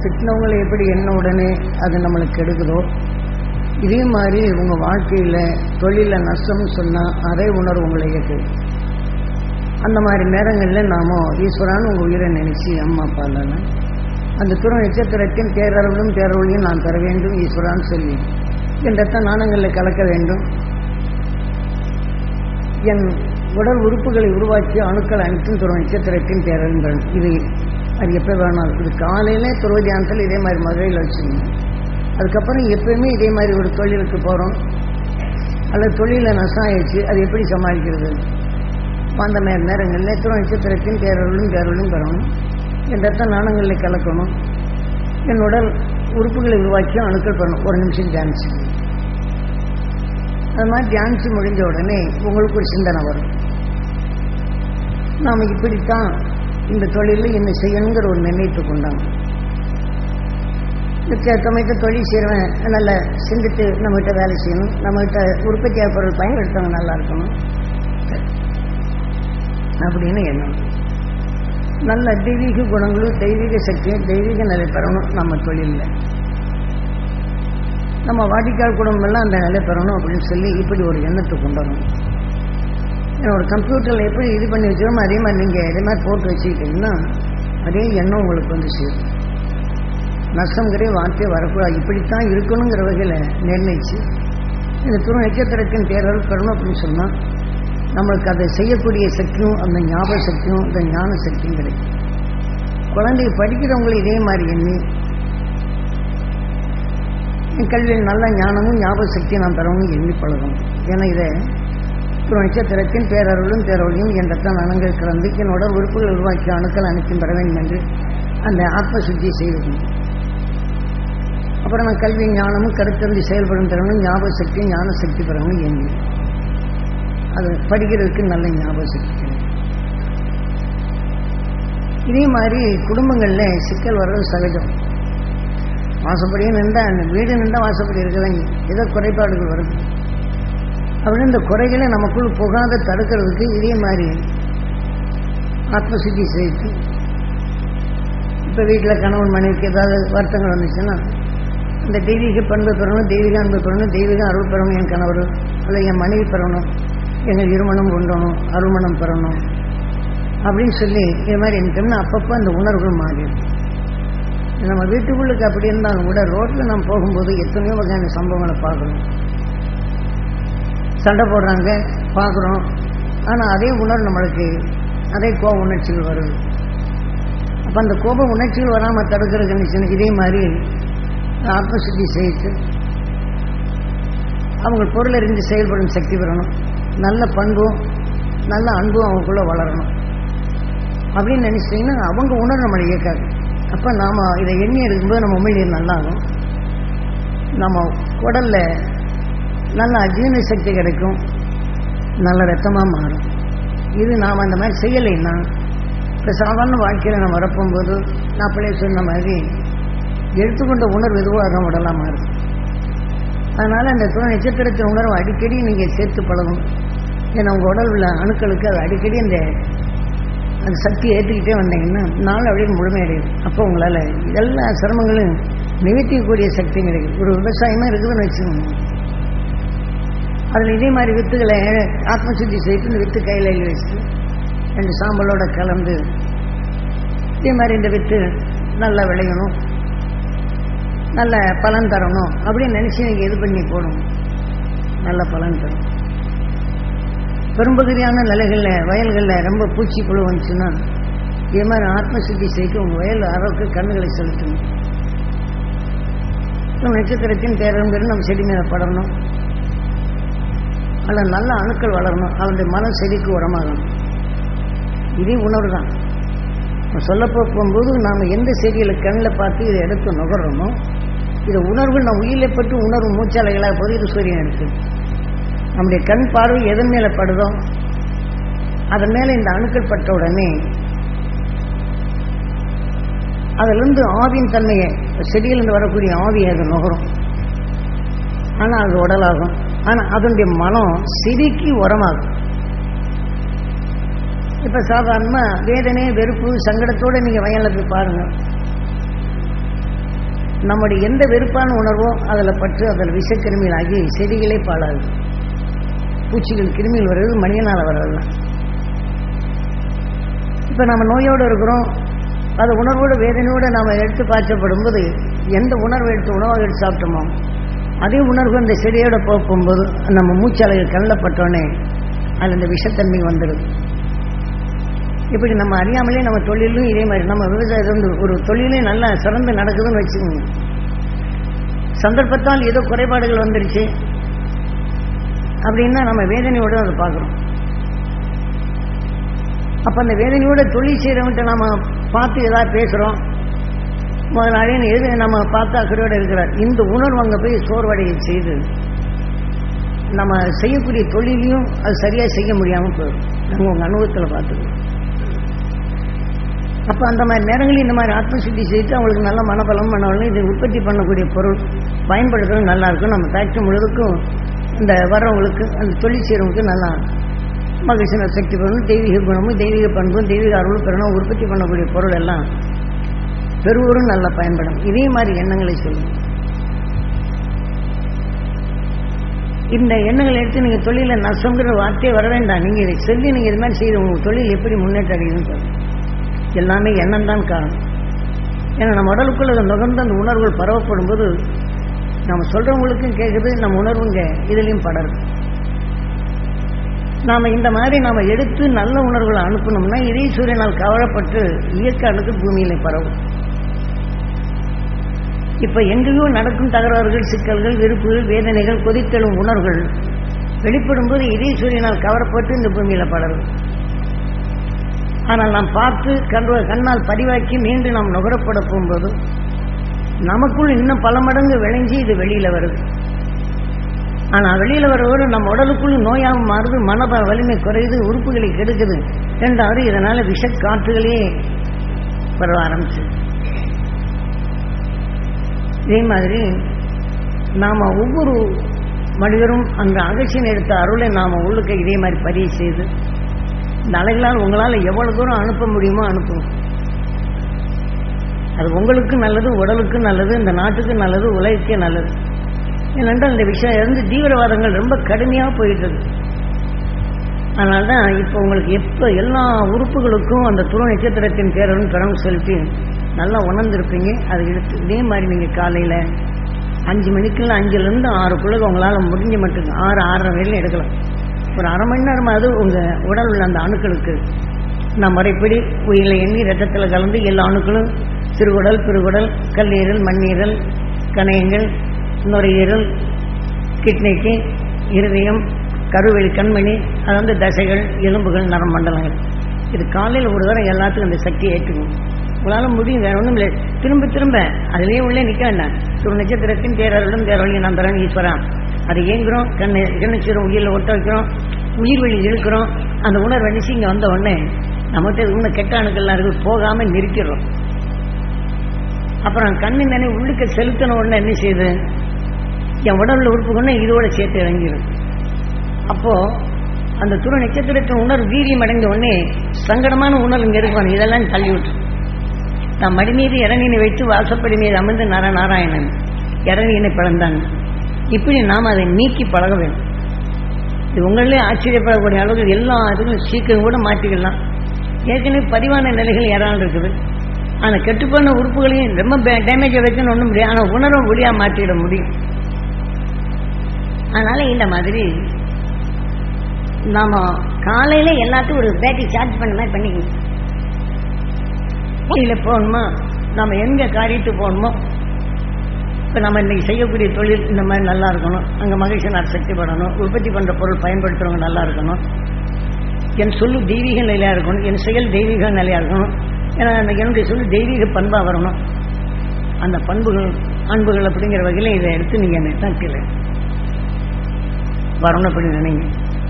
திட்டினவங்களை எப்படி எண்ண உடனே அது நம்மளுக்கு கெடுக்குதோ இதே மாதிரி உங்கள் வாழ்க்கையில் தொழிலில் நஷ்டம்னு சொன்னால் அதே உணர்வு உங்களை இயக்குது அந்த மாதிரி நேரங்களில் நாம ஈஸ்வரான்னு உங்கள் உயிரை நினைச்சு அம்மா அப்பா இல்லைன்னா அந்த துறை நட்சத்திரத்தின் பேரருளும் பேரொழியும் நான் பெற வேண்டும் ஈஸ்வரான்னு சொல்லி என் ரத்த நாணங்களில் கலக்க வேண்டும் என் உடல் உறுப்புகளை உருவாக்கி அணுக்கள் அனைத்தும் துறை நட்சத்திரத்தின் பேரருங்கள் இது அது எப்போ வேணாலும் இது காலையில் துருவ தியானத்தில் இதே மாதிரி மதுரையில் வச்சுக்கணும் அதுக்கப்புறம் எப்பயுமே இதே மாதிரி ஒரு தொழிலுக்கு போகிறோம் அல்லது தொழிலில் நஷ்டம் ஆயிடுச்சு அது எப்படி சமாளிக்கிறது அந்த மாதிரி நேரங்களில் துணை நட்சத்திரத்தின் பேரருளும் பேரருளும் பெறணும் என் ரத்த நாணங்களில் கலக்கணும் என் உடல் உறுப்புகளை உருவாக்கி அணுக்கள் பண்ணணும் ஒரு நிமிஷம் தியானிச்சு அது மாதிரி தியானிச்சு முடிஞ்ச உடனே உங்களுக்கு ஒரு சிந்தனை வரும் நாம் இப்படித்தான் இந்த தொழிலில் என்ன செய்யணுங்கிற ஒரு நிர்ணயித்து கொண்டாங்க மிச்ச சமயத்தை தொழில் செய்கிறவன் நல்லா சிந்தித்து நம்மகிட்ட வேலை செய்யணும் நம்மகிட்ட உற்பத்தியாக பொருள் பயன்படுத்தவங்க நல்லா இருக்கணும் அப்படின்னு எண்ணம் நல்ல தெய்வீக குணங்களும் தெய்வீக சக்தியும் தெய்வீக நிலை பெறணும் நம்ம தொழிலில் நம்ம வாடிக்கையாளர் குடும்பம் எல்லாம் அந்த நிலை பெறணும் அப்படின்னு சொல்லி இப்படி ஒரு எண்ணத்தை கொண்டு வரணும் என்னோட கம்ப்யூட்டரில் எப்படி இது பண்ணி வச்சிருமோ அதே மாதிரி நீங்கள் இதே மாதிரி போட்டு வச்சுக்கிட்டீங்கன்னா அதே எண்ணம் உங்களுக்கு வந்து சேரும் நஷ்டங்கிற வார்த்தை வரக்கூடாது இப்படித்தான் இருக்கணுங்கிற வகையில் நிர்ணயிச்சு இந்த துணை நட்சத்திரத்தின் பேரல் பெறணும் அப்படின்னு சொன்னால் நம்மளுக்கு அதை செய்யக்கூடிய சக்தியும் அந்த ஞாபக சக்தியும் அந்த ஞான சக்தியும் கிடைக்கும் குழந்தை படிக்கிறவங்களும் இதே மாதிரி எண்ணி என் கல்வியில் நல்ல ஞானமும் ஞாபக சக்தியும் நான் பெறவும் எண்ணி பழகணும் ஏன்னா இதை ஒரு நட்சத்திரத்தின் பேரருளும் பேரொழியும் என்ற தான் அணங்கள் கலந்து என்னோட உறுப்புகள் உருவாக்கி அணுக்கள் அனைத்தும் பெற வேண்டும் என்று அந்த ஆத்ம சுத்தியை செய்வது அப்புறம் நான் கல்வி ஞானமும் கருத்தறிந்து செயல்படும் திறனும் ஞாபக சக்தியும் ஞான சக்தி பெறவும் எண்ணி அது படிக்கிறதுக்கு நல்ல ஞாபக சக்தி கிடைக்கும் இதே மாதிரி குடும்பங்களில் சிக்கல் வர்றது சகஜம் வாசப்படியே நின்றா அந்த வீடு நின்றா வாசப்படி இருக்குதாங்க ஏதோ குறைபாடுகள் வருது அப்படின்னு இந்த குறைகளை நமக்குள் புகாத தடுக்கிறதுக்கு இதே மாதிரி ஆத்மசித்தி செய்து இப்போ வீட்டில் கணவன் மனைவிக்கு ஏதாவது வருத்தங்கள் வந்துச்சுன்னா இந்த தெய்வீக பண்பு பெறணும் தெய்வீக அன்பு பெறணும் தெய்வீக அருள் பெறணும் என் கணவர் அல்ல என் மனைவி பெறணும் எங்கள் இருமணம் கொண்டணும் அருள்மணம் பெறணும் அப்படின்னு சொல்லி இது மாதிரி என்னட்டோம்னா அப்பப்போ அந்த உணர்வுகள் மாறிடும் நம்ம வீட்டுக்குள்ளுக்கு அப்படி இருந்தாலும் கூட ரோட்டில் நம்ம போகும்போது எத்தனையோ வகையான சம்பவங்களை பார்க்கணும் சண்டை போடுறாங்க பார்க்குறோம் ஆனால் அதே உணர்வு நம்மளுக்கு அதே கோப உணர்ச்சிகள் வருது அப்போ அந்த கோப உணர்ச்சிகள் வராமல் தடுக்கிறதுக்கு இதே மாதிரி ஆத்மசுத்தி செய்து அவங்க பொருள் அறிந்து செயல்படும் சக்தி பெறணும் நல்ல பண்பும் நல்ல அன்பும் அவங்களுக்குள்ள வளரணும் அப்படின்னு நினச்சிட்டிங்கன்னா அவங்க உணர்வு நம்மளை இயக்காது அப்போ நாம் இதை எண்ணி எடுக்கும்போது நம்ம உண்மையிலேயே நல்லாகும் நம்ம உடலில் நல்ல அஜீரண சக்தி கிடைக்கும் நல்ல ரத்தமாக மாறும் இது நாம் அந்த மாதிரி செய்யலைன்னா இப்போ சாதாரண வாழ்க்கையில் நம்ம வரப்போகும்போது நான் அப்படியே சொன்ன மாதிரி எடுத்துக்கொண்ட உணர்வு எதுவோ அதான் உடலாக மாறும் அதனால் அந்த துணை நட்சத்திரத்தின் உணர்வு அடிக்கடி நீங்கள் சேர்த்து பழகும் ஏன்னா உங்கள் உடல் உள்ள அணுக்களுக்கு அது அடிக்கடி அந்த அந்த சக்தியை ஏற்றிக்கிட்டே வந்தீங்கன்னா நாள் அப்படியே முழுமையடையும் அப்போ உங்களால் எல்லா சிரமங்களும் நிவர்த்திக்கக்கூடிய சக்தி கிடைக்கும் ஒரு விவசாயமாக இருக்குதுன்னு வச்சுக்கோங்க அதில் இதே மாதிரி வித்துகளை ஆத்மசுத்தி செய்து இந்த வித்து கையில் எழுதி வச்சுட்டு ரெண்டு சாம்பலோட கலந்து இதே மாதிரி இந்த வித்து நல்லா விளையணும் நல்ல பலன் தரணும் அப்படின்னு நினச்சி நீங்கள் இது பண்ணி போடணும் நல்ல பலன் தரும் பெரும்பகுதியான நிலைகளில் வயல்களில் ரொம்ப பூச்சி புழு வந்துச்சுன்னா இதே மாதிரி ஆத்மசுத்தி செய்து உங்கள் வயல் அறவுக்கு கண்ணுகளை செலுத்தணும் நட்சத்திரத்தின் பேரம்பெரும் நம்ம செடி மேலே படரணும் அதில் நல்ல அணுக்கள் வளரணும் அவனுடைய மன செடிக்கு உரமாகணும் இதே உணர்வு தான் சொல்ல போகும்போது நாம் எந்த செடிகளை கண்ணில் பார்த்து இதை எடுத்து நுகர்றோமோ இதை உணர்வு நம்ம உயிரில் பட்டு உணர்வு மூச்சாலைகளாக போது இது சூரியன் இருக்குது நம்முடைய கண் பார்வை எதன் மேலே படுதோ அதன் மேலே இந்த அணுக்கள் பட்ட உடனே அதிலிருந்து ஆவியின் தன்மையை செடியிலிருந்து வரக்கூடிய ஆவியை அது நுகரும் ஆனால் அது உடலாகும் ஆனால் அதனுடைய மனம் செடிக்கு உரமாகும் இப்போ சாதாரணமாக வேதனை வெறுப்பு சங்கடத்தோடு நீங்கள் வயலில் போய் பாருங்கள் நம்முடைய எந்த வெறுப்பான உணர்வோ அதில் பற்று அதில் விஷக்கிருமிகள் ஆகி செடிகளே பாழாது பூச்சிகள் கிருமிகள் வர்றது மனிதனால் வர்றதுலாம் இப்போ நம்ம நோயோடு இருக்கிறோம் அது உணர்வோடு வேதனையோடு நாம் எடுத்து பாய்ச்சப்படும் போது எந்த உணர்வு எடுத்து உணவாக எடுத்து சாப்பிட்டோமோ அதே உணர்வு அந்த செடியோட போகும்போது நம்ம மூச்சலைகள் கண்ணில் பட்டோடனே அதில் இந்த விஷத்தன்மை வந்துடுது இப்படி நம்ம அறியாமலே நம்ம தொழிலும் இதே மாதிரி நம்ம விவசாயத்தை வந்து ஒரு தொழிலே நல்லா சிறந்து நடக்குதுன்னு வச்சுக்கோங்க சந்தர்ப்பத்தால் ஏதோ குறைபாடுகள் வந்துருச்சு அப்படின்னா நம்ம வேதனையோடு அதை பார்க்குறோம் அப்போ அந்த வேதனையோட தொழில் செய்கிறவன்ட்ட நம்ம பார்த்து ஏதாவது பேசுகிறோம் முதலாளி எது நம்ம பார்த்து அக்கறையோடு இருக்கிறார் இந்த உணர்வு அங்கே போய் சோர்வடைய செய்து நம்ம செய்யக்கூடிய தொழிலையும் அது சரியாக செய்ய முடியாமல் போயிடும் நம்ம உங்கள் அனுபவத்தில் பார்த்துக்கணும் அப்போ அந்த மாதிரி நேரங்களில் இந்த மாதிரி ஆத்ம சுத்தி செய்து அவங்களுக்கு நல்ல மனபலம் மனவளம் இதை உற்பத்தி பண்ணக்கூடிய பொருள் பயன்படுத்துறது நல்லா இருக்கும் நம்ம ஃபேக்ட்ரி முழுவதுக்கும் இந்த வர்றவங்களுக்கு அந்த தொழில் செய்கிறவங்களுக்கு நல்லா மகிழ்ச்சி சக்தி பொருளும் தெய்வீக குணமும் தெய்வீக பண்பும் தெய்வீக அருள் பெறணும் உற்பத்தி பண்ணக்கூடிய பொருள் எல்லாம் பெறுவோரும் நல்லா பயன்படும் இதே மாதிரி எண்ணங்களை சொல்லும் இந்த எண்ணங்களை எடுத்து நீங்கள் தொழிலில் நஷ்டங்கிற வார்த்தையே வர வேண்டாம் நீங்கள் இதை சொல்லி நீங்கள் இது மாதிரி செய்து உங்கள் தொழில் எப்படி முன்னேற்ற அடையுதுன்னு சொல்லுங்கள் எல்லாமே எண்ணம் தான் காரணம் ஏன்னா நம்ம உடலுக்குள்ள அது நுகர்ந்து அந்த உணர்வுகள் பரவப்படும் போது நம்ம சொல்கிறவங்களுக்கும் கேட்குது நம்ம உணர்வுங்க இதுலேயும் படருது நாம் இந்த மாதிரி நாம் எடுத்து நல்ல உணர்வுகளை அனுப்பணும்னா இதே சூரியனால் கவலைப்பட்டு இயற்கை அணுக்கு பூமியில பரவும் இப்போ எங்கேயோ நடக்கும் தகராறுகள் சிக்கல்கள் வெறுப்புகள் வேதனைகள் கொதித்தெழும் உணர்வுகள் வெளிப்படும் போது இதே சூரியனால் கவரப்பட்டு இந்த பூமியில படரும் ஆனால் நாம் பார்த்து கண்டு கண்ணால் பதிவாக்கி மீண்டும் நாம் நுகரப்பட போகும்போது நமக்குள் இன்னும் பல மடங்கு விளைஞ்சி இது வெளியில வருது ஆனால் வெளியில வருவோடு நம்ம உடலுக்குள் நோயாக மாறுது மன வலிமை குறையுது உறுப்புகளை கெடுக்குது ரெண்டாவது இதனால விஷக்காற்றுகளே பரவ ஆரம்பிச்சு இதே மாதிரி நாம ஒவ்வொரு மனிதரும் அந்த அகச்சியன் எடுத்த அருளை நாம உள்ளுக்க இதே மாதிரி பதிவு செய்து இந்த அலைகளால் உங்களால் எவ்வளவு தூரம் அனுப்ப முடியுமோ அனுப்புங்க அது உங்களுக்கு நல்லது உடலுக்கு நல்லது இந்த நாட்டுக்கு நல்லது உலகக்கே நல்லது ஏனென்றால் இந்த விஷயம் இருந்து தீவிரவாதங்கள் ரொம்ப கடுமையாக போயிட்டு இருக்கு அதனால தான் இப்போ உங்களுக்கு எப்போ எல்லா உறுப்புகளுக்கும் அந்த துணை நட்சத்திரத்தின் பேரரும் கடவுள் செலுத்தி நல்லா உணர்ந்திருப்பீங்க அதை எடுத்து இதே மாதிரி நீங்கள் காலையில் அஞ்சு மணிக்குள்ள அஞ்சுலேருந்து ஆறுக்குள்ள உங்களால் முடிஞ்ச மட்டும் ஆறு ஆறரை வரையிலும் எடுக்கலாம் ஒரு அரை மணி நேரமாவது உங்கள் உடல் உள்ள அந்த அணுக்களுக்கு நான் முறைப்படி உயிரில் எண்ணி ரத்தத்தில் கலந்து எல்லா அணுக்களும் சிறுகுடல் பெருகுடல் கல்லீரல் மண்ணீரல் கணையங்கள் நுரையீரல் கிட்னிக்கு இருதயம் கருவெளி கண்மணி அது வந்து தசைகள் எலும்புகள் நரம்பண்டலங்கள் இது காலையில் ஒரு தடவை எல்லாத்துக்கும் அந்த சக்தியை ஏற்றுக்கணும் உங்களால் முடியும் வேற ஒன்றும் இல்லை திரும்ப திரும்ப அதிலேயே உள்ளே நிற்க வேண்டாம் ஒரு நட்சத்திரத்தின் தேரருடன் தேரவழி நந்தரன் ஈஸ்வரன் அதை ஏங்குறோம் கண்ணு கண்ணிச்சிரும் உயிரில் ஒட்ட வைக்கிறோம் உயிர் வழி இழுக்கிறோம் அந்த உணர்வு அடிச்சு இங்கே வந்த உடனே நம்மகிட்ட இன்னும் கெட்ட அணுக்கள்லாம் இருக்குது போகாமல் நிறுத்திடுறோம் அப்புறம் கண்ணு நினை உள்ளுக்க செலுத்தின உடனே என்ன செய்யுது என் உடல்ல உறுப்பு கொண்டு இதோட சேர்த்து இறங்கிடும் அப்போ அந்த துணை நட்சத்திரத்தின் உணர்வு வீரியம் அடைந்த உடனே சங்கடமான உணர்வு இங்கே இருக்கும் இதெல்லாம் தள்ளி விட்டு நான் மடி மீது இறங்கினை வைத்து வாசப்படி மீது அமர்ந்து நர நாராயணன் இறங்கினை பிளந்தான் இப்படி நாம் அதை நீக்கி பழக வேண்டும் இது உங்களிலே ஆச்சரியப்படக்கூடிய அளவுக்கு எல்லா இதுக்கும் சீக்கிரம் கூட மாற்றிக்கலாம் ஏற்கனவே பதிவான நிலைகள் ஏறாமல் இருக்குது ஆனால் கெட்டுப்போன உறுப்புகளையும் ரொம்ப டேமேஜை வைக்கணும் ஒன்றும் முடியாது ஆனால் உணர்வை ஒளியாக மாற்றிட முடியும் அதனால இந்த மாதிரி நாம காலையில எல்லாத்துக்கும் ஒரு பேட்டரி சார்ஜ் பண்ண மாதிரி பண்ணிக்கணும் இதில் போகணுமா நம்ம எங்க காரியத்துக்கு போகணுமோ இப்போ நம்ம இன்னைக்கு செய்யக்கூடிய தொழில் இந்த மாதிரி நல்லா இருக்கணும் அங்கே மகிழ்ச்சியார் சக்தி படணும் உற்பத்தி பண்ணுற பொருள் பயன்படுத்துறவங்க நல்லா இருக்கணும் என் சொல்லு தெய்வீக நிலையாக இருக்கணும் என் செயல் தெய்வீக நிலையாக இருக்கணும் ஏன்னா அந்த என்னுடைய சொல்லு தெய்வீக பண்பாக வரணும் அந்த பண்புகள் அன்புகள் அப்படிங்கிற வகையில் இதை எடுத்து நீங்கள் என்னை தட்டில வரணும் அப்படின்னு நினைங்க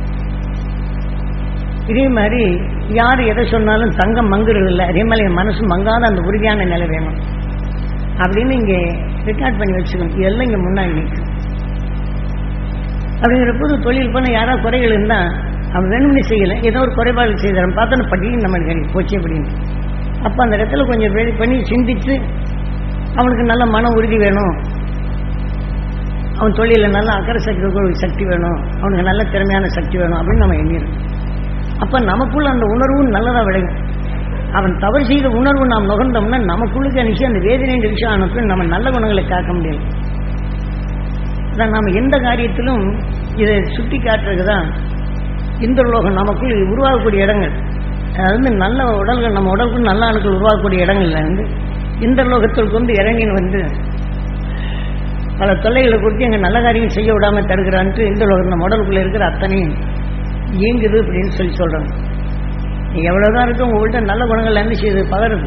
இதே மாதிரி யார் எதை சொன்னாலும் தங்கம் மங்குறது இல்லை அதே மாதிரி என் மனசு மங்காத அந்த உறுதியான நிலை வேணும் அப்படின்னு இங்கே ரெக்கார்ட் பண்ணி வச்சுக்கணும் இதெல்லாம் இங்கே முன்னாடி நிற்கும் அப்படிங்கிற போது தொழில் பண்ண யாராவது குறைகள் இருந்தால் அவன் வேணும்னு செய்யலை ஏதோ ஒரு குறைபாடு செய்தாரன் பார்த்தோன்னு பட்டியல் நம்ம கிடைக்கும் போச்சு அப்படின்னு அப்போ அந்த இடத்துல கொஞ்சம் ரெடி பண்ணி சிந்தித்து அவனுக்கு நல்ல மன உறுதி வேணும் அவன் தொழிலில் நல்ல அக்கறை சக்தி ஒரு சக்தி வேணும் அவனுக்கு நல்ல திறமையான சக்தி வேணும் அப்படின்னு நம்ம எண்ணிடும் அப்ப நமக்குள்ள அந்த உணர்வும் நல்லதா விளையும் அவன் தவறு செய்த உணர்வு நாம் நுகர்ந்தோம்னா நமக்குள்ளுக்கு அனுப்பிச்சு அந்த வேதனை விஷயம் அனுப்பி நம்ம நல்ல குணங்களை காக்க முடியாது அதான் நாம் எந்த காரியத்திலும் இதை சுட்டி காட்டுறதுக்கு தான் இந்த உலோகம் நமக்குள் உருவாகக்கூடிய இடங்கள் அது வந்து நல்ல உடல்கள் நம்ம உடலுக்குள் நல்ல அணுக்கள் உருவாகக்கூடிய இடங்கள்ல வந்து இந்த லோகத்திற்கு வந்து இறங்கின்னு வந்து பல தொல்லைகளை கொடுத்து எங்க நல்ல காரியம் செய்ய விடாம தடுக்கிறான்ட்டு இந்த லோகம் நம்ம உடலுக்குள்ள இருக்கிற அத்தனையும் இயங்குது அப்படின்னு சொல்லி சொல்றாங்க நீ எவ்வளவுதான் இருக்கும் உங்கள்கிட்ட நல்ல குணங்கள் என்ன செய்யுது பகருது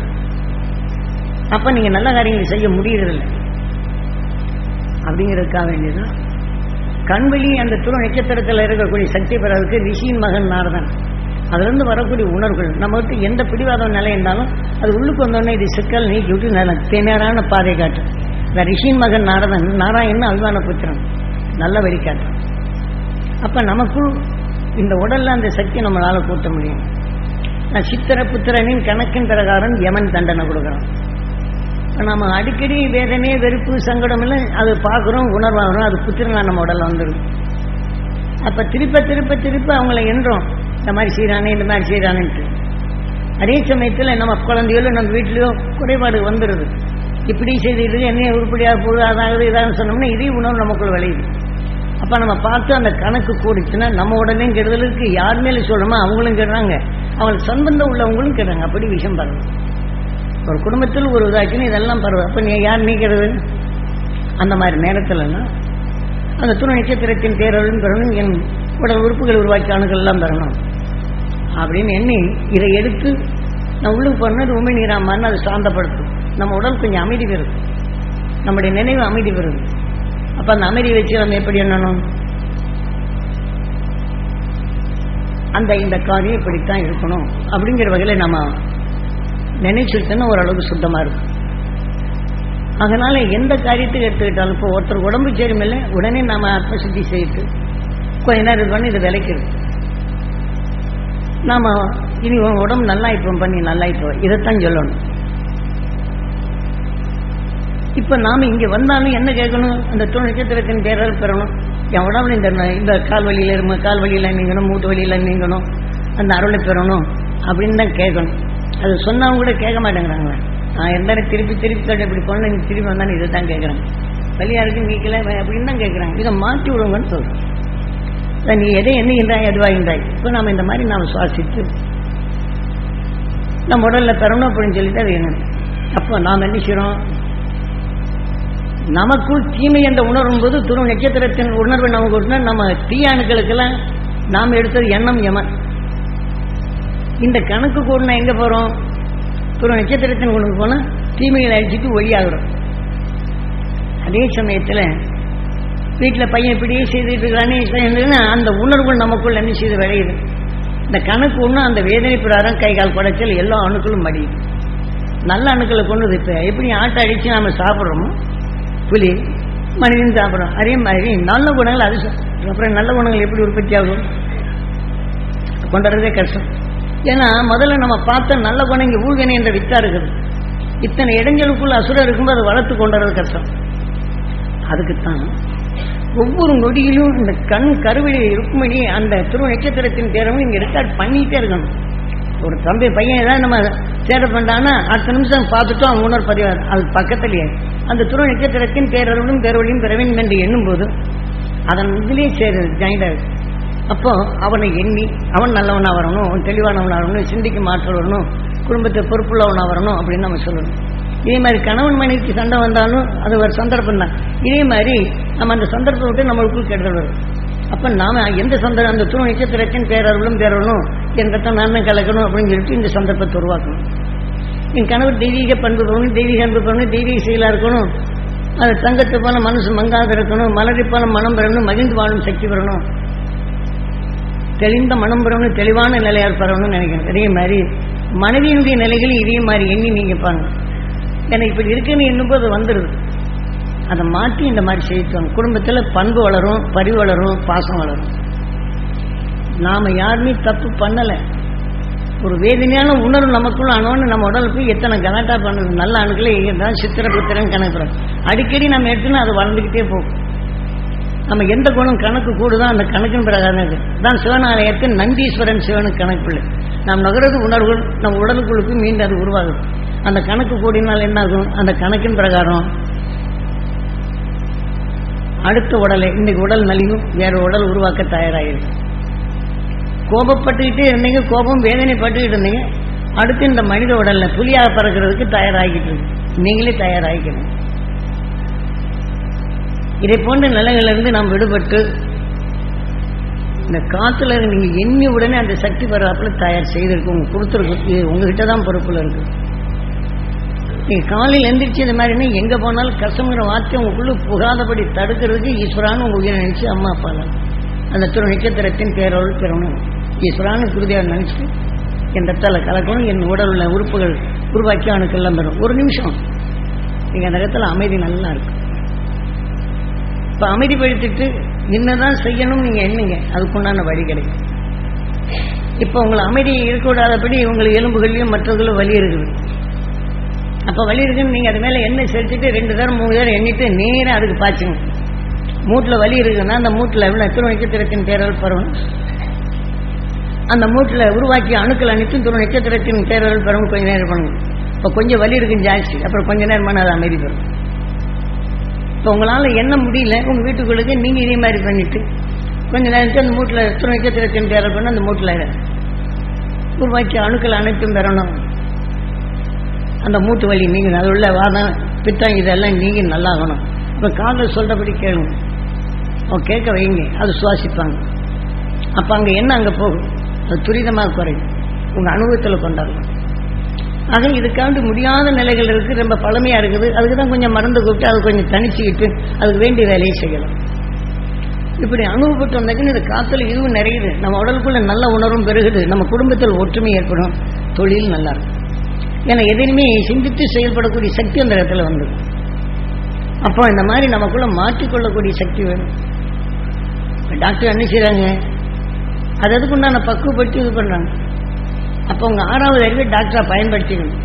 அப்ப நீங்க நல்ல காரியங்களை செய்ய முடியறதில்லை அப்படிங்கிறதுக்காக வேண்டியதுதான் கண்வெளி அந்த துணை நட்சத்திரத்தில் இருக்கக்கூடிய சக்தி பெறதுக்கு ரிஷியின் மகன் நாரதன் அதுலேருந்து வரக்கூடிய உணர்வுகள் நமக்கு எந்த பிடிவாத நிலை இருந்தாலும் அது உள்ளுக்கு வந்தோடனே இது சிக்கல் நீக்கி விட்டு நல்ல தேனரான பாதை காட்டும் இந்த ரிஷியின் மகன் நாரதன் நாராயணன் அல்வான புத்திரன் நல்ல வழி காட்டும் அப்ப நமக்குள் இந்த உடல்ல அந்த சக்தி நம்மளால கூட்ட முடியும் நான் சித்திர புத்திரனின் கணக்கின் பிரகாரம் யமன் தண்டனை கொடுக்குறோம் நம்ம அடிக்கடி வேதனை வெறுப்பு சங்கடம் எல்லாம் அது பார்க்குறோம் உணர்வாகிறோம் அது புத்திரனா நம்ம உடல்ல வந்துடும் அப்ப திருப்ப திருப்ப திருப்ப அவங்கள எண்றோம் இந்த மாதிரி செய்யறானே இந்த மாதிரி செய்யறானேன்ட்டு அதே சமயத்துல நம்ம குழந்தைகளோ நம்ம வீட்லயோ குறைபாடு வந்துடுது இப்படி செய்துட்டு என்ன உருப்படியா போகுது அதாவது இதான்னு சொன்னோம்னா இதே உணர்வு நமக்குள்ள விளையுது அப்ப நம்ம பார்த்து அந்த கணக்கு கூடிச்சுன்னா நம்ம உடனே கெடுதலுக்கு யார் மேல சொல்றோமோ அவங்களும் கெடுறாங்க அவங்களுக்கு சம்பந்தம் உள்ளவங்களும் கெடுறாங்க அப்படி விஷயம் பாருங்க ஒரு குடும்பத்தில் ஒரு இதாச்சுன்னு இதெல்லாம் பரவாயில்ல அப்ப நீ யார் நீக்கிறது அந்த மாதிரி நேரத்துலன்னா அந்த துணை நட்சத்திரத்தின் பேரலும் பெறணும் என் உடல் உறுப்புகள் உருவாக்கிய அணுக்கள் எல்லாம் பெறணும் அப்படின்னு எண்ணி இதை எடுத்து நான் உள்ளுக்கு போனது உண்மை நீராமான்னு அதை சாந்தப்படுத்தும் நம்ம உடல் கொஞ்சம் அமைதி பெறும் நம்முடைய நினைவு அமைதி பெறும் அப்ப அந்த அமைதி வச்சு நம்ம எப்படி எண்ணணும் அந்த இந்த காரியம் இப்படித்தான் இருக்கணும் அப்படிங்கிற வகையில நம்ம நினைச்சுட்டோன்னா ஓரளவுக்கு சுத்தமா இருக்கும் அதனால எந்த காரியத்துக்கு எடுத்துக்கிட்டாலும் இப்போ ஒருத்தர் உடம்பு சேருமில்ல உடனே நாம ஆத்ம சுத்தி செய்யிட்டு கொஞ்ச நேரம் இது பண்ணி இதை விளைக்கிறது நாம இனி உன் உடம்பு நல்லா இப்போ பண்ணி நல்லா இப்போ இதைத்தான் சொல்லணும் இப்ப நாம இங்க வந்தாலும் என்ன கேட்கணும் அந்த துணை நட்சத்திரத்தின் பேரல் பெறணும் என் உடம்புல இந்த இந்த கால் வழியில இரும கால் வழியில நீங்கணும் மூட்டு வழியில நீங்கணும் அந்த அருளை பெறணும் அப்படின்னு தான் கேட்கணும் அது சொன்னவங்க கூட கேட்க மாட்டேங்கிறாங்களே நான் எந்த திருப்பி திருப்பி கேட்டு இப்படி போன நீங்க திருப்பி வந்தாலும் இதை தான் கேட்குறாங்க வழியா இருக்கு நீக்கல அப்படின்னு தான் கேட்குறாங்க இதை மாற்றி விடுங்கன்னு சொல்றேன் அதான் நீ எதை எண்ணுகின்றாய் எதுவாகின்றாய் இப்போ நாம இந்த மாதிரி நாம சுவாசித்து நம்ம உடல்ல பெறணும் அப்படின்னு சொல்லிட்டு அது என்ன அப்போ நாம் என்ன செய்யறோம் நமக்குள் தீமை என்ற உணரும் போது துரு நட்சத்திரத்தின் உணர்வு நமக்கு உடனே நம்ம தீயாணுக்களுக்கெல்லாம் நாம் எடுத்தது எண்ணம் யமன் இந்த கணக்கு கூட எங்க போறோம் துரு நட்சத்திரத்தின் உணர்வு போனா தீமைகளை அழிச்சிட்டு ஒளியாகிறோம் அதே சமயத்துல வீட்டுல பையன் இப்படியே செய்துட்டு இருக்கிறானே அந்த உணர்வுகள் நமக்குள் என்ன செய்து விளையுது இந்த கணக்கு ஒண்ணு அந்த வேதனை பிரகாரம் கை கால் குடைச்சல் எல்லா அணுக்களும் மடியுது நல்ல அணுக்களை கொண்டு இப்ப எப்படி ஆட்டை அடிச்சு நாம சாப்பிட்றோமோ புலி மனிதன் சாப்பிட்றோம் அதே மாதிரி நல்ல குணங்கள் அது சா- அப்புறம் நல்ல குணங்கள் எப்படி உற்பத்தி ஆகும் கொண்டு வரதே கஷ்டம் ஏன்னா முதல்ல நம்ம பார்த்த நல்ல குணம் இங்கே ஊழ்வினை என்ற வித்தா இருக்குது இத்தனை இடைஞ்சலுக்குள்ள அசுரம் இருக்கும்போது அதை வளர்த்து கொண்டு வரது கஷ்டம் அதுக்குத்தான் ஒவ்வொரு நொடியிலும் இந்த கண் கருவிழி இருக்கும்படி அந்த துருவ நட்சத்திரத்தின் தேர்வும் இங்க ரெக்கார்ட் பண்ணிட்டே இருக்கணும் ஒரு தம்பி பையன் ஏதாவது நம்ம சேர பண்ணான்னா அடுத்த நிமிஷம் பார்த்துட்டோம் அவன் உணர் பதிவார் அது பக்கத்திலேயே அந்த துருவ நட்சத்திரத்தின் பேரருளும் பேரொழியும் பெறவேன் என்று எண்ணும்போது அதன் இதுலேயே சேரு ஜாயிண்ட் ஆகுது அப்போ அவனை எண்ணி அவன் நல்லவனா வரணும் அவன் தெளிவானவனா வரணும் சிந்திக்க மாற்றல் வரணும் குடும்பத்தை பொறுப்புள்ளவனா வரணும் அப்படின்னு நம்ம சொல்லணும் இதே மாதிரி கணவன் மனைவிக்கு சண்டை வந்தாலும் அது ஒரு சந்தர்ப்பம் தான் இதே மாதிரி நம்ம அந்த சந்தர்ப்பத்தை விட்டு நம்மளுக்குள் கெடுதல் வரும் அப்ப நாம எந்த சந்தர்ப்பம் அந்த துணை நட்சத்திரத்தின் பேரருளும் பேரணும் என் ரத்தம் நான் கலக்கணும் அப்படின்னு சொல்லிட்டு இந்த சந்தர்ப்பத்தை உருவாக்கணும் என் கணவர் தெய்வீக பண்பு பெறணும் தெய்வீக அன்பு பெறணும் தெய்வீக செயலா இருக்கணும் அது தங்கத்து போல மனசு மங்காத இருக்கணும் மலரி போல மனம் பெறணும் மகிழ்ந்து வாழும் சக்தி பெறணும் தெளிந்த மனம் பெறணும் தெளிவான நிலையால் பெறணும்னு நினைக்கிறேன் அதே மாதிரி மனைவியினுடைய நிலைகள் இதே மாதிரி எண்ணி நீங்க பாருங்க எனக்கு இப்படி இருக்குன்னு எண்ணும்போது வந்துடுது அதை மாற்றி இந்த மாதிரி செய்யணும் குடும்பத்தில் பண்பு வளரும் பரிவு வளரும் பாசம் வளரும் நாம யாருமே தப்பு பண்ணலை ஒரு வேதனையான உணர்வு நமக்குள்ள ஆனோன்னு நம்ம உடல் போய் எத்தனை கலாட்டா பண்ணுது நல்ல அணுக்களே தான் சித்திர புத்திரன் கணக்கு அடிக்கடி நம்ம எடுத்துனா அது வளர்ந்துக்கிட்டே போகும் நம்ம எந்த குணம் கணக்கு கூடுதோ அந்த கணக்கின் பிரகாரம் இது தான் சிவனாலயத்தின் நந்தீஸ்வரன் சிவனுக்கு கணக்குள்ள நாம் நுகரது உணர்வுகள் நம்ம உடலுக்குள்ளுக்கு மீண்டும் அது உருவாகும் அந்த கணக்கு கூடினால் என்ன ஆகும் அந்த கணக்கின் பிரகாரம் அடுத்த உடலை இன்னைக்கு உடல் நலிவும் வேற உடல் உருவாக்க தயாராகிருக்கு கோபப்பட்டுக்கிட்டே இருந்தீங்க கோபம் வேதனைப்பட்டுக்கிட்டு இருந்தீங்க அடுத்து இந்த மனித உடல்ல புலியாக பறக்கிறதுக்கு தயாராகிட்டு இருக்கு நீங்களே தயாராகிக்கணும் இதை போன்ற நிலைகளிலிருந்து நாம் விடுபட்டு இந்த காத்துல நீங்க எண்ணி உடனே அந்த சக்தி பரவாப்புல தயார் செய்திருக்கு உங்க கொடுத்துருக்கு இது உங்ககிட்ட தான் பொறுப்புல இருக்கு நீங்க காலையில் எந்திரிச்சு இந்த மாதிரினா எங்க போனாலும் கஷ்டங்கிற வார்த்தை உங்களுக்குள்ள புகாதபடி தடுக்கிறதுக்கு ஈஸ்வரான்னு உங்க உயிரை நினைச்சு அம்மா அப்பா அந்த திரு நட்சத்திரத்தின் பேரோடு பெறணும் ஈஸ்வரான்னு குருதியாக நினைச்சு என் ரத்தால கலக்கணும் என் உடல் உள்ள உறுப்புகள் உருவாக்கி அணுக்கெல்லாம் பெறும் ஒரு நிமிஷம் நீங்க அந்த இடத்துல அமைதி நல்லா இருக்கு இப்ப அமைதிப்படுத்திட்டு என்னதான் செய்யணும் நீங்க எண்ணுங்க அதுக்குண்டான வழி கிடைக்கும் இப்ப உங்களை அமைதி இருக்கக்கூடாதபடி உங்களுக்கு எலும்புகள்லயும் மற்றதுல வலி இருக்குது அப்ப வலி இருக்குன்னு நீங்க அது மேல எண்ணெய் செலுத்திட்டு ரெண்டு தரம் மூணு தரம் எண்ணிட்டு நேரா அதுக்கு பாய்ச்சுங்க மூட்டில் வலி இருக்குன்னா அந்த மூட்டில் எவ்வளோ திரு நட்சத்திரத்தின் பேரல் பருவம் அந்த மூட்டில் உருவாக்கி அணுக்கள் அனைத்தும் திரு நட்சத்திரத்தின் பேரல் பருவம் கொஞ்ச நேரம் பண்ணுங்க இப்போ கொஞ்சம் வலி இருக்குன்னு ஜாஸ்தி அப்புறம் கொஞ்ச நேரமான அது அமைதி பெறும் இப்போ உங்களால் என்ன முடியல உங்கள் வீட்டுக்குள்ளுக்கு நீங்கள் இதே மாதிரி பண்ணிட்டு கொஞ்ச நேரத்துக்கு அந்த மூட்டில் திரு நட்சத்திரத்தின் பேரல் பண்ண அந்த மூட்டில் உருவாக்கி அணுக்கள் அனைத்தும் பெறணும் அந்த மூட்டு வலி நீங்கள் அது உள்ள வாதம் பித்தம் இதெல்லாம் நீங்கள் நல்லாகணும் இப்போ காதல் சொல்கிறபடி கேளுங்க அவன் கேட்க வைங்க அது சுவாசிப்பாங்க அப்போ அங்கே என்ன அங்கே போகும் அது துரிதமாக குறையும் உங்கள் அனுபவத்தில் கொண்டாடலாம் ஆக இதுக்காண்டு முடியாத நிலைகள் இருக்குது ரொம்ப பழமையாக இருக்குது அதுக்கு தான் கொஞ்சம் மருந்து கூப்பிட்டு அது கொஞ்சம் தனிச்சுக்கிட்டு அதுக்கு வேண்டிய வேலையை செய்யலாம் இப்படி அனுபவப்பட்டு வந்தாக்கன்னு இது காத்துல இதுவும் நிறையுது நம்ம உடலுக்குள்ள நல்ல உணர்வும் பெருகுது நம்ம குடும்பத்தில் ஒற்றுமை ஏற்படும் தொழில் நல்லா இருக்கும் ஏன்னா எதையுமே சிந்தித்து செயல்படக்கூடிய சக்தி அந்த இடத்துல வந்தது அப்போ இந்த மாதிரி நமக்குள்ள மாற்றிக்கொள்ளக்கூடிய சக்தி வேணும் டாக்டர் என்ன செய்றாங்க அது அதுக்குண்டான பக்குவப்பட்டு இது பண்றாங்க அப்போ உங்க ஆறாவது அறிவை டாக்டரா பயன்படுத்திக்கணும்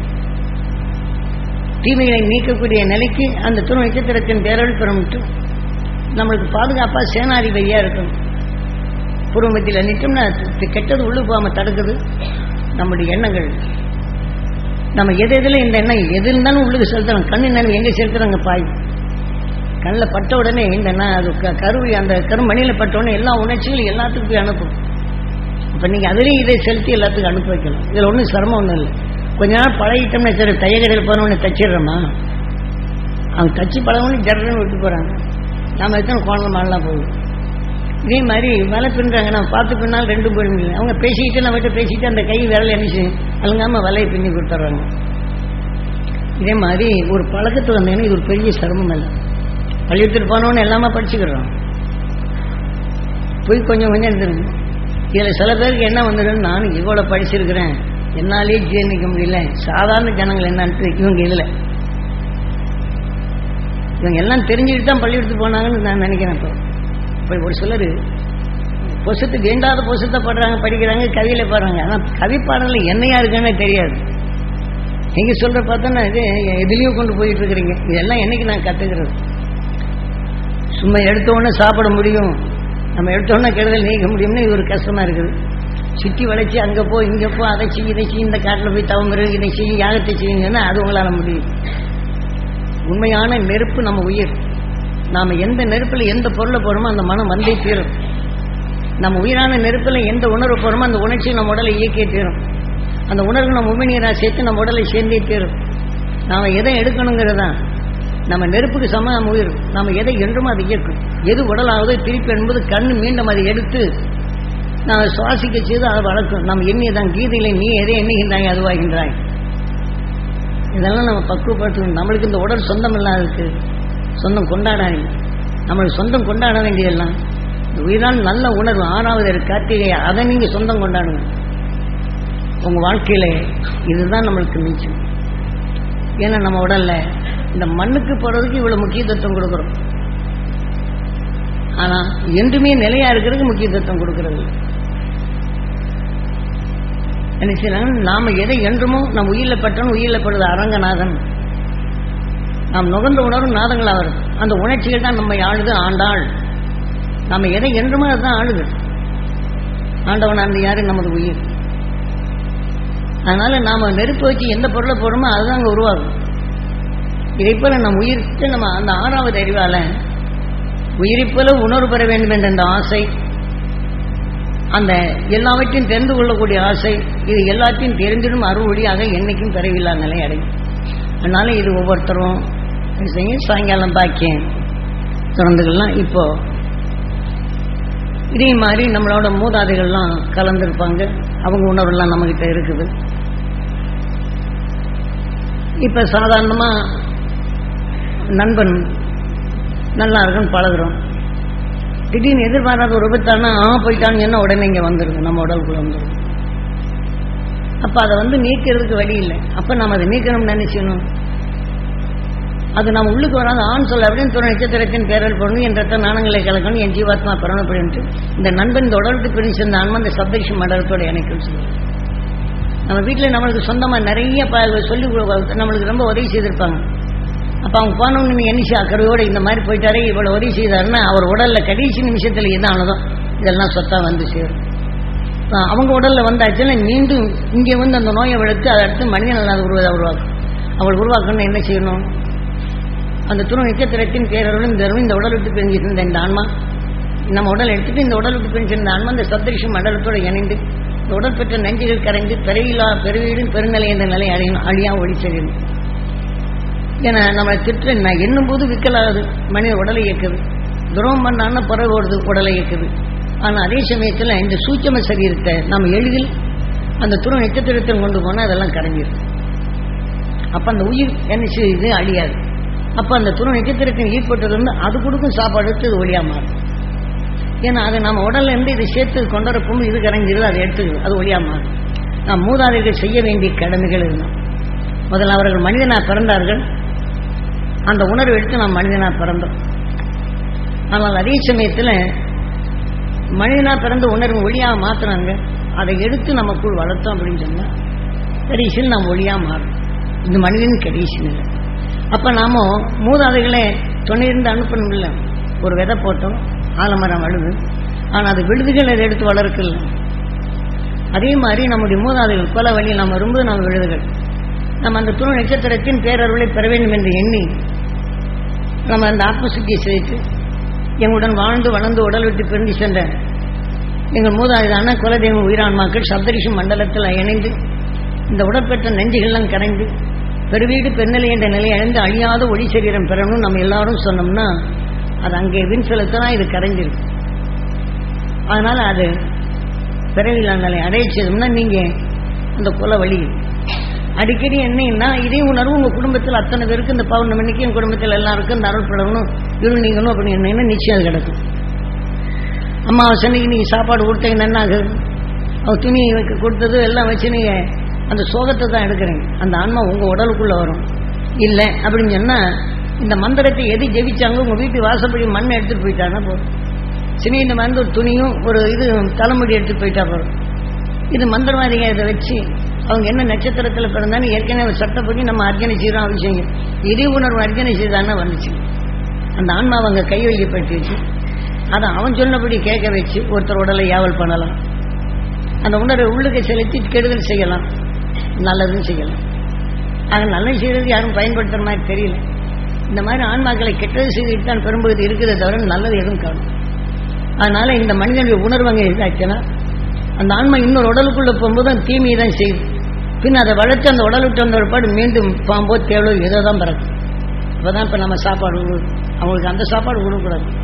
தீமைகளை நீக்கக்கூடிய நிலைக்கு அந்த துணை நட்சத்திரத்தின் பேரல் பெறமிட்டு நம்மளுக்கு பாதுகாப்பா சேனாதிபதியா இருக்கணும் பூர்வமத்தில் நிட்டோம்னா கெட்டது உள்ளு போகாம தடுக்குது நம்முடைய எண்ணங்கள் நம்ம எது எதுல இந்த எண்ணம் எது இருந்தாலும் உள்ளுக்கு செலுத்தணும் கண்ணு என்ன எங்க செலுத்துறாங்க பாய் கண்ணில் பட்ட உடனே இந்த எண்ணம் அது க- கருவி அந்த கருமணியில் பட்ட உடனே எல்லா உணர்ச்சிகளும் எல்லாத்துக்கும் போய் அனுப்பும் அப்போ நீங்கள் அதுலேயும் இதை செலுத்தி எல்லாத்துக்கும் அனுப்பி வைக்கலாம் இதில் ஒன்றும் சிரமம் ஒன்றும் இல்லை கொஞ்ச நாள் பழகிட்டோம்னா சரி தையக்கடையில் போனவொடனே தச்சிடுறோமா அவங்க தச்சு பழகணும்னு ஜர்றன்னு விட்டு போகிறாங்க நாம எத்தனை குழந்தை மாடலாம் போகுது இதே மாதிரி வேலை பின்னுறாங்க நான் பார்த்து பின்னால் ரெண்டு போயிடுங்க அவங்க பேசிக்கிட்டு நம்ம கிட்ட பேசிட்டு அந்த கை விரல் என்ன செய்யும் அழுங்காம வலையை பின்னி கொடுத்துட்றாங்க இதே மாதிரி ஒரு பழக்கத்துக்கு வந்தீங்கன்னா இது ஒரு பெரிய சிரமம் இல்லை பள்ளியெடுத்துட்டு போனோன்னு எல்லாமே படிச்சுக்கிறோம் போய் கொஞ்சம் கொஞ்சம் இருந்துருங்க இதில் சில பேருக்கு என்ன வந்துடும் நான் இவ்வளோ படிச்சிருக்கிறேன் என்னாலே ஜீர்ணிக்க முடியல சாதாரண ஜனங்கள் என்னன்ட்டு இவங்க இதில் இவங்க எல்லாம் தெரிஞ்சுக்கிட்டு தான் பள்ளியெடுத்து போனாங்கன்னு நான் நினைக்கிறேன் இப்போ இப்போ ஒரு சிலர் பொசத்து வேண்டாத பொசத்தை பாடுறாங்க படிக்கிறாங்க கவியில பாடுறாங்க ஆனால் கவி பாடல என்னையா இருக்குன்னு தெரியாது நீங்க சொல்ற பார்த்தா இது எதுலேயும் கொண்டு போயிட்டு இருக்கிறீங்க இதெல்லாம் என்னைக்கு நான் கத்துக்கிறது சும்மா எடுத்த உடனே சாப்பிட முடியும் நம்ம எடுத்த உடனே கெடுதல் நீக்க முடியும்னு இது ஒரு கஷ்டமா இருக்குது சுற்றி வளைச்சி அங்கே போ இங்கே போ அதை செய் இதை செய் இந்த காட்டில் போய் தவம்பரு இதை செய் யாகத்தை செய்யுங்கன்னா அது உங்களால் முடியும் உண்மையான நெருப்பு நம்ம உயிர் நாம எந்த நெருப்புல எந்த பொருளை போறோமோ அந்த மனம் வந்தே தீரும் நம்ம உயிரான நெருப்புல எந்த உணர்வு போறோமோ அந்த உணர்ச்சி நம்ம உடலை இயக்கியே தீரும் அந்த உணர்வு நம்ம உமிநீராக சேர்த்து நம்ம உடலை சேர்ந்தே தீரும் நாம எதை எடுக்கணுங்கிறதா நம்ம நெருப்புக்கு சம நம்ம உயிர் நம்ம எதை என்றும் அது இயக்கும் எது உடலாகுதோ திருப்பி என்பது கண்ணு மீண்டும் அதை எடுத்து நான் சுவாசிக்க செய்து அதை வளர்க்கும் நம்ம எண்ணியதான் கீதையில நீ எதை எண்ணுகின்றாய் அதுவாகின்றாய் இதெல்லாம் நம்ம பக்குவப்படுத்தணும் நம்மளுக்கு இந்த உடல் சொந்தம் இல்லாததுக்கு சொந்தம் கொண்டாடாதீங்க நம்மளுக்கு சொந்தம் கொண்டாட வேண்டியதெல்லாம் இந்த உயிரால் நல்ல உணர்வு ஆறாவது இருக்கு கார்த்திகை அதை நீங்க சொந்தம் கொண்டாடுங்க உங்க வாழ்க்கையில இதுதான் நம்மளுக்கு மிச்சம் ஏன்னா நம்ம உடல்ல இந்த மண்ணுக்கு போறதுக்கு இவ்வளவு முக்கியத்துவம் கொடுக்குறோம் ஆனா என்றுமே நிலையா இருக்கிறதுக்கு முக்கியத்துவம் கொடுக்கறது இல்ல. என்ன செய்யலாம் நாம எதை என்றுமோ நம் உயிரில பட்டவன் உயிரில படுவது அரங்கநாதன் நாம் நுகர்ந்த உணரும் நாதங்கள் அவர் அந்த உணர்ச்சிகள் தான் நம்மை ஆளுது ஆண்டாள் நம்ம எதை என்றுமோ அதுதான் ஆளுது ஆண்டவன் அந்த யாரு நமது உயிர் அதனால நாம நெருப்பு வச்சு எந்த பொருளை போடுறோமோ அதுதான் அங்க உருவாகும் இதை போல நம் உயிர்த்து நம்ம அந்த ஆறாவது அறிவால உயிரை போல உணர்வு பெற வேண்டும் என்ற அந்த ஆசை அந்த எல்லாவற்றையும் தெரிந்து கொள்ளக்கூடிய ஆசை இது எல்லாத்தையும் தெரிந்திடும் அருள் வழியாக என்னைக்கும் பிறவில்லா நிலை அடையும் அதனால இது ஒவ்வொருத்தரும் என்ன செய்யும் சாயங்காலம் பாக்கியம் திறந்துக்கலாம் இப்போ இதே மாதிரி நம்மளோட மூதாதைகள்லாம் கலந்துருப்பாங்க அவங்க உணர்வுலாம் நம்மகிட்ட இருக்குது இப்ப சாதாரணமா நண்பன் நல்லா இருக்குன்னு பழகுறோம் திடீர்னு எதிர்பாராத ஒரு விபத்தானா ஆ போயிட்டான்னு என்ன உடனே இங்க வந்துருது நம்ம உடலுக்குள்ள வந்துருது அப்ப அதை வந்து நீக்கிறதுக்கு வழி இல்லை அப்ப நம்ம அதை நீக்கணும்னு நினைச்சணும் அது நம்ம உள்ளுக்கு வராது ஆண் சொல்ல அப்படின்னு துணை நட்சத்திரத்தின் பேரல் பொண்ணு என் ரத்த நாணங்களை கலக்கணும் என் ஜீவாத்மா பிறனப்படின்ட்டு இந்த நண்பன் இந்த உடலுக்கு பிரிஞ்சு இந்த ஆன்மா இந்த சப்தரிஷி மண்டலத்தோட இணைக்கும் சொல்லுவாங்க நம்ம வீட்டில் நம்மளுக்கு சொந்தமா நிறைய ப சொல்லி கொடு- நம்மளுக்கு ரொம்ப உதவி செய்திருப்பாங்க அப்ப அவங்க போனவங்க நீ எண்ணிஷா கருவோட இந்த மாதிரி போயிட்டாரே இவ்வளவு உதவி செய்தாருன்னா அவர் உடல்ல கடைசி நிமிஷத்துல எதானதோ இதெல்லாம் சொத்தா வந்து சேரும் ஆஹ் அவங்க உடல்ல வந்தாச்சுன்னா மீண்டும் இங்கே வந்து அந்த நோயை விடுத்து அதை அடுத்து மனிதன் அல்லாத உருவதை உருவாக்கும் அவள் உருவாக்கணும்னு என்ன செய்யணும் அந்த துணை நட்சத்திரத்தின் பேரருளும் இந்த அருளும் இந்த உடல் விட்டு பிரிஞ்சிருந்த இந்த ஆன்மா நம்ம உடல் எடுத்துட்டு இந்த உடல் விட்டு பிரிஞ்சிருந்த ஆன்மா இந்த சப்தரிஷி மண்டலத்தோட இணைந்து இந்த உடல் பெற்ற நெஞ்சுகள் கரைந்து பெருவிழா பெருவீடும் பெருநிலை என்ற நிலை அழியணும் அழியா ஒளி செய்யணும் ஏன்னா நம்ம திட்டு நான் எண்ணும் போது விக்கலாகுது மனித உடலை இயக்குது துரோகம் பண்ணான்னா பிறகு ஓடுது உடலை இயக்குது ஆனா அதே சமயத்துல இந்த சூட்சம சரீரத்தை நம்ம எளிதில் அந்த துணை நட்சத்திரத்தை கொண்டு போனா அதெல்லாம் கரைஞ்சிரும் அப்ப அந்த உயிர் என்ன செய்யுது அழியாது அப்ப அந்த துணை நட்சத்திரத்தின் ஈடுபட்டது வந்து அது கொடுக்கும் சாப்பாடு எடுத்து இது ஒளியா மாறும் ஏன்னா அது நம்ம உடல்ல இருந்து இதை சேர்த்து கொண்டறப்பும் இது கரைஞ்சிருது அதை எடுத்துக்குது அது ஒளியா மாறும் நாம் மூதாதைகள் செய்ய வேண்டிய கடமைகள் இருந்தான் முதல்ல அவர்கள் மனிதனா பிறந்தார்கள் அந்த உணர்வு எடுத்து நாம் மனிதனா பிறந்தோம் ஆனால் அதே சமயத்தில் மனிதனா பிறந்த உணர்வு ஒளியா மாத்துறாங்க அதை எடுத்து நமக்குள் வளர்த்தோம் அப்படின்னு சொன்னா கடைசியில் நாம் ஒளியா மாறும் இந்த மனிதன் கடைசி நிலை அப்ப நாம மூதாதைகளே துணையிருந்து அனுப்பணும் இல்லை ஒரு விதை போட்டோம் ஆலமரம் அழுது ஆனா அது விழுதுகள் அதை எடுத்து வளர்க்கல அதே மாதிரி நம்முடைய மூதாதைகள் கொல வழி நாம் வரும்போது நம்ம விழுதுகள் நம்ம அந்த துணை நட்சத்திரத்தின் பேரருளை பெற வேண்டும் என்று எண்ணி நம்ம அந்த ஆத்மசுத்தியை செய்து எங்களுடன் வாழ்ந்து வளர்ந்து உடல் விட்டு பிரிந்து சென்ற எங்கள் மூதாதைதான குலதெய்வ உயிரான்மாக்கள் சப்தரிஷி மண்டலத்தில் இணைந்து இந்த உடற்பெற்ற நெஞ்சுகள்லாம் கரைந்து பெருவீடு பெருநிலை என்ற நிலை அடைந்து அழியாத ஒளி சரீரம் பெறணும் நம்ம எல்லாரும் சொன்னோம்னா அது அங்கே வின் செலுத்தினா இது கரைஞ்சிருக்கு அதனால அது பிறவிலா நிலை அடைய செய்தோம்னா நீங்க அந்த குல வழி அடிக்கடி என்னன்னா இதே உணர்வு உங்க குடும்பத்தில் அத்தனை பேருக்கு இந்த பௌர்ணமிக்கு என் குடும்பத்தில் எல்லாருக்கும் இந்த அருள்படணும் இரு நீங்களும் அப்படின்னு என்னன்னா நிச்சயம் அது கிடக்கும் அம்மாவாசை அன்னைக்கு நீங்க சாப்பாடு கொடுத்தீங்கன்னா என்ன ஆகுது அவ துணி வைக்க கொடுத்தது எல்லாம் வச்சு நீங்க அந்த சோகத்தை தான் எடுக்கிறீங்க அந்த ஆன்மா உங்க உடலுக்குள்ள வரும் இல்லை அப்படின்னு சொன்னா இந்த மந்திரத்தை எது ஜெபிச்சாங்க உங்க வீட்டு வாசப்படி மண்ணை எடுத்துட்டு போயிட்டாங்கன்னா போதும் சினி இந்த மாதிரி ஒரு துணியும் ஒரு இது தலைமுடி எடுத்துட்டு போயிட்டா போதும் இது மந்திரவாதிங்க இதை வச்சு அவங்க என்ன நட்சத்திரத்தில் பிறந்தாலும் ஏற்கனவே ஒரு சட்டப்படி நம்ம அர்ச்சனை செய்யறோம் அவசியம் இதே உணர்வு அர்ச்சனை செய்தானே வந்துச்சு அந்த ஆன்மாவை அங்கே கை வைக்கப்பட்டு வச்சு அதை அவன் சொன்னபடி கேட்க வச்சு ஒருத்தர் உடலை யாவல் பண்ணலாம் அந்த உணர்வை உள்ளுக்கு செலுத்தி கெடுதல் செய்யலாம் நல்லதும் செய்யலாம் ஆக நல்லது செய்யறது யாரும் பயன்படுத்துற மாதிரி தெரியல இந்த மாதிரி ஆன்மாக்களை கெட்டது செய்துட்டு தான் பெரும்பகுதி இருக்கிறத தவிர நல்லது எதுவும் காணும் அதனால இந்த மனிதனுடைய உணர்வு அங்கே இதாச்சுன்னா அந்த ஆன்மா இன்னொரு உடலுக்குள்ள போகும்போது அந்த தீமையை தான் செய்யுது பின் அதை வளர்த்து அந்த உடல் விட்டு வந்த ஒருபாடு மீண்டும் பாம்போ தேவலோ ஏதோ தான் பிறக்கும் அப்பதான் இப்ப நம்ம சாப்பாடு கொடு- அவங்களுக்கு அந்த சாப்பாடு கொடுக்கக்கூடாது